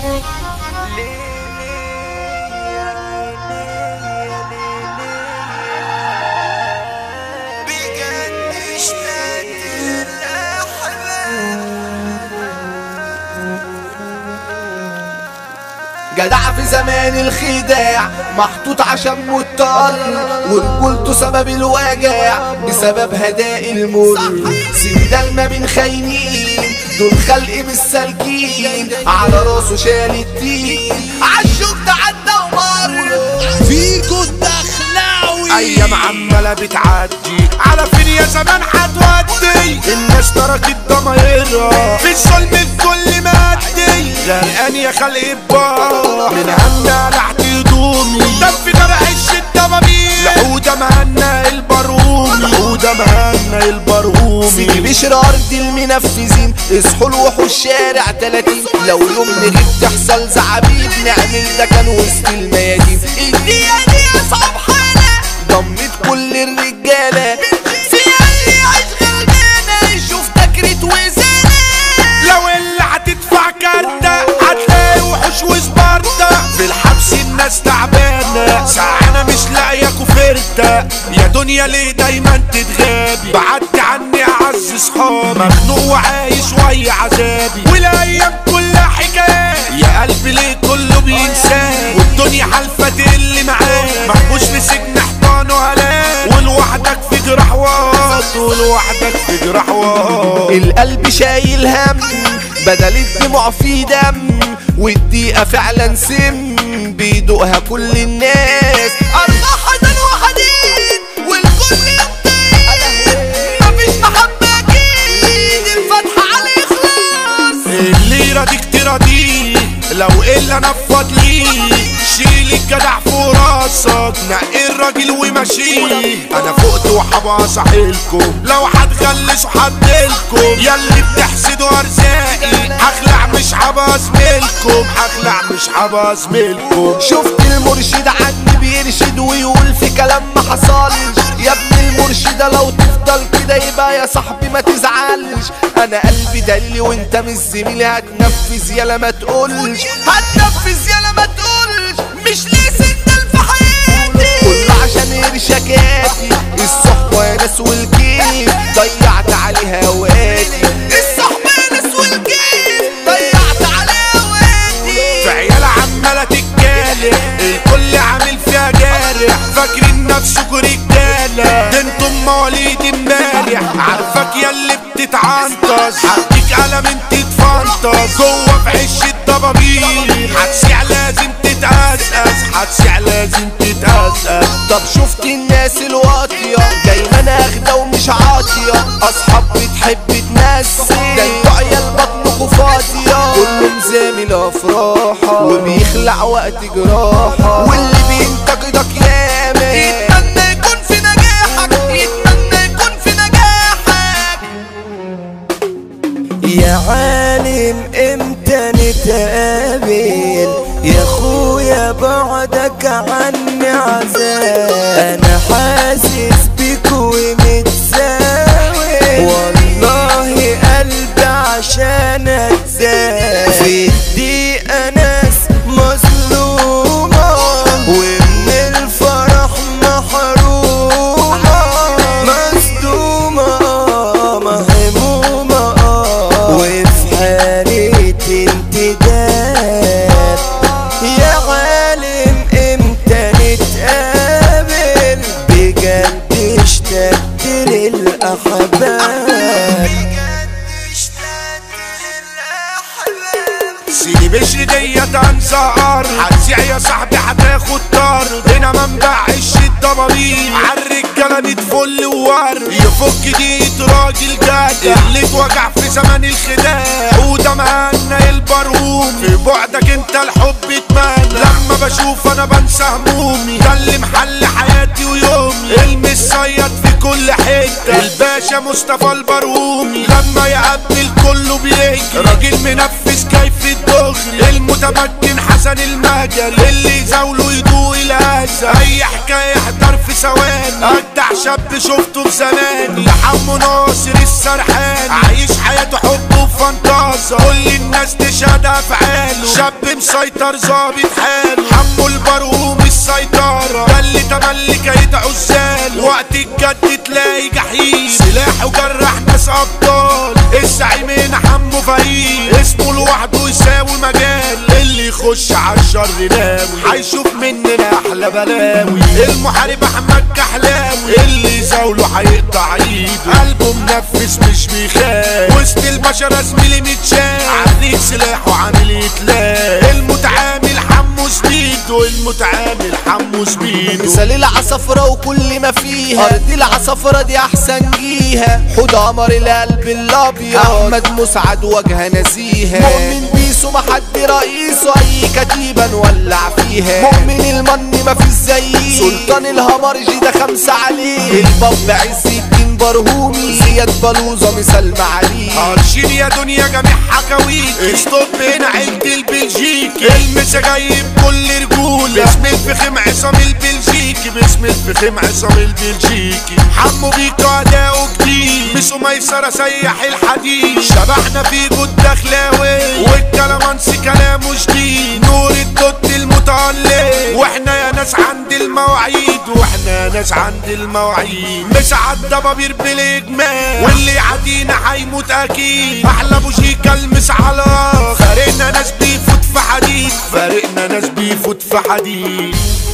بجد اشتقت للأحباب جدع في زمان الخداع محطوط عشان مضطر ورجولته سبب الوجع بسبب هداء المر سندال ما بين خاينين دول خلق مش سالكين على راسه شال الدين عالشوك ده عدى ومر فيكو الدخلاوي ايام عماله بتعدي على فين يا زمان هتودي الناس تركت ضمايرها في الظلم في كل مادي غرقان يا خلق بار من هنا لحت هدومي دف نار عش الدبابير لحودة مهنا البرومي لحودة مهنا البرومي سيدي بشر ارض المنفذين اصحوا الوحوا الشارع 30 لو يوم نغيب تحصل زعابيب نعمل ده كان وسط الميادين الدقيقة دي اصعب حالة ضمت كل الرجالة في اللي يعيش غلبانة يشوف تكريت وزانة لو اللي هتدفع كارتة هتلاقي وحوش وسبارتا في الحبس الناس تعبانة ساعة مش لاقية كفرتة يا دنيا ليه دايما تتغابي بعدت عني اعز صحابي مخنوق وعايش ويا عذابي والايام كلها حكايات يا قلبي ليه كله بينساك والدنيا حالفة تقل معاك محبوس في سجن حيطان وهلاك ولوحدك في جراح واط ولوحدك في جراح واط القلب شايل هم بدل الدموع في دم والدقيقة فعلا سم بيدوقها كل الناس أربع حزن وحديد والكل يطير مفيش محبة أكيد الفتحة على الإخلاص اللي يراضيك تراضيه لو الا نفض ليه شيل الجدع فوق راسك نقي الراجل ومشيه انا فقت وحبا صاحلكم لو هتغلس وحدلكم ياللي بتحسدوا ارزاقي هخلع مش هبقى زميلكم هخلع مش هبقى زميلكم شفت المرشد عني بيرشد ويقول في كلام ما حصلش يا ابن المرشدة لو تفضل كده يبقى يا صاحبي ما تزعلش انا قلبي دليلي وانت مش زميلي هتنفذ يالا ما تقولش هتنفذ يالا ما تقولش مش ليه سندل في حياتي كله عشان ارشاكاتي الصحبة يا ناس والكيف ضيعت عليها اوقاتي الصحبة يا ناس والكيف ضيعت عليها اوقاتي في عيال عمالة تتجالح الكل عامل فيها جارح فاكرين نفسكوا رجالة ده انتم مواليد امبارح عارفك يا اللي بتتعنطز هديك قلم انت تفنطز جوه في عش الضبابير هتسيع لازم تتأسس هتسيع لازم تتأسس طب شفت الناس الواطية دايما اخدة ومش عاطية اصحاب بتحب تنسي ده انتوا عيال بطنكوا فاضية كله مزامل افراحة وبيخلع وقت جراحة واللي بينتقدك ياما يتمنى يكون في نجاحك يتمنى يكون في نجاحك يا عالم امتى نتقابل يا اخويا بعدك عني عذاب انا حاسس بيك ومتساوي والله قلبي عشان اتزاوي في الدقيقة ناس مظلومة ومن الفرح محرومة مصدومة مهمومة وفي حالة انتداب يا عالم امتى نتقابل بجد اشتقت للأحباب سيدي بشر ديت انصار هتسيع يا صاحبي هتاخد طار هنا منبع الشدة ضبابير عالرجالة ميت فل وورد يفك ديت راجل جدع اللي اتوجع في زمن الخداع وده مهنا البروم في بعدك انت الحب اتمنى لما بشوف انا بنسى همومي ده اللي محل حياتي ويومي المس صيد في كل حتة الباشا مصطفى البرومي لما يقابل كله بيجري راجل منفذ كيف الدغري المتمكن حسن المهجري اللي يزاوله يدوق الاجر انسى اي حكايه احضر في ثواني اجدع شاب شفته في زماني ده حمو ناصر السرحان عايش حياته حب وفانتازا كل الناس تشهد افعاله شاب مسيطر ظابط حاله حمو البروم السيطرة ده اللي تملي كيد عزال وقت الجد تلاقي جحيم سلاح وجرح ناس ابطال الزعيم هنا حمو فريق اسمه لوحده يساوي مجال اللي يخش عالشر ناوي هيشوف مننا احلى بلاوي المحارب احمد كحلاوي اللي يزاوله هيقطع ايده قلبه منفس مش بيخاف وسط البشر زميلي متشاف عريك سلاحه عامل يتلاقى المتعامل حمو سبيدو المتعامل حمو سبيدو مثال العصفرة وكل ما فيها أرض العصفرة دي أحسن جيها حوض قمر القلب الأبيض أحمد مسعد وجه نزيهة مؤمن بيسو ما حد رئيسه أي كتيبة نولع فيها مؤمن المن ما فيش زيه سلطان الهمرجي ده خمسة عليه الباب عز الدين برهومي زياد بلوزة مثال معاليه عارشين يا دنيا جميع حكاويك استوب هنا عيلة البلجيكي المسا جايب كل رجول باسم الفخم عصام البلجيكي باسم الفخم عصام البلجيكي حمو بيكو اداؤه جديد مش ميسرة سيح الحديد شبحنا في جود دخلاوي والكلامانسي كلامه جديد نور الدود المتعلق واحنا يا ناس عند المواعيد واحنا يا ناس عند المواعيد مش عالضبابير بالاجمال واللي عدينا هيموت اكيد احلى بوشيكا المس على فارقنا ناس بيفوت في حديد فارقنا ناس بيفوت في حديد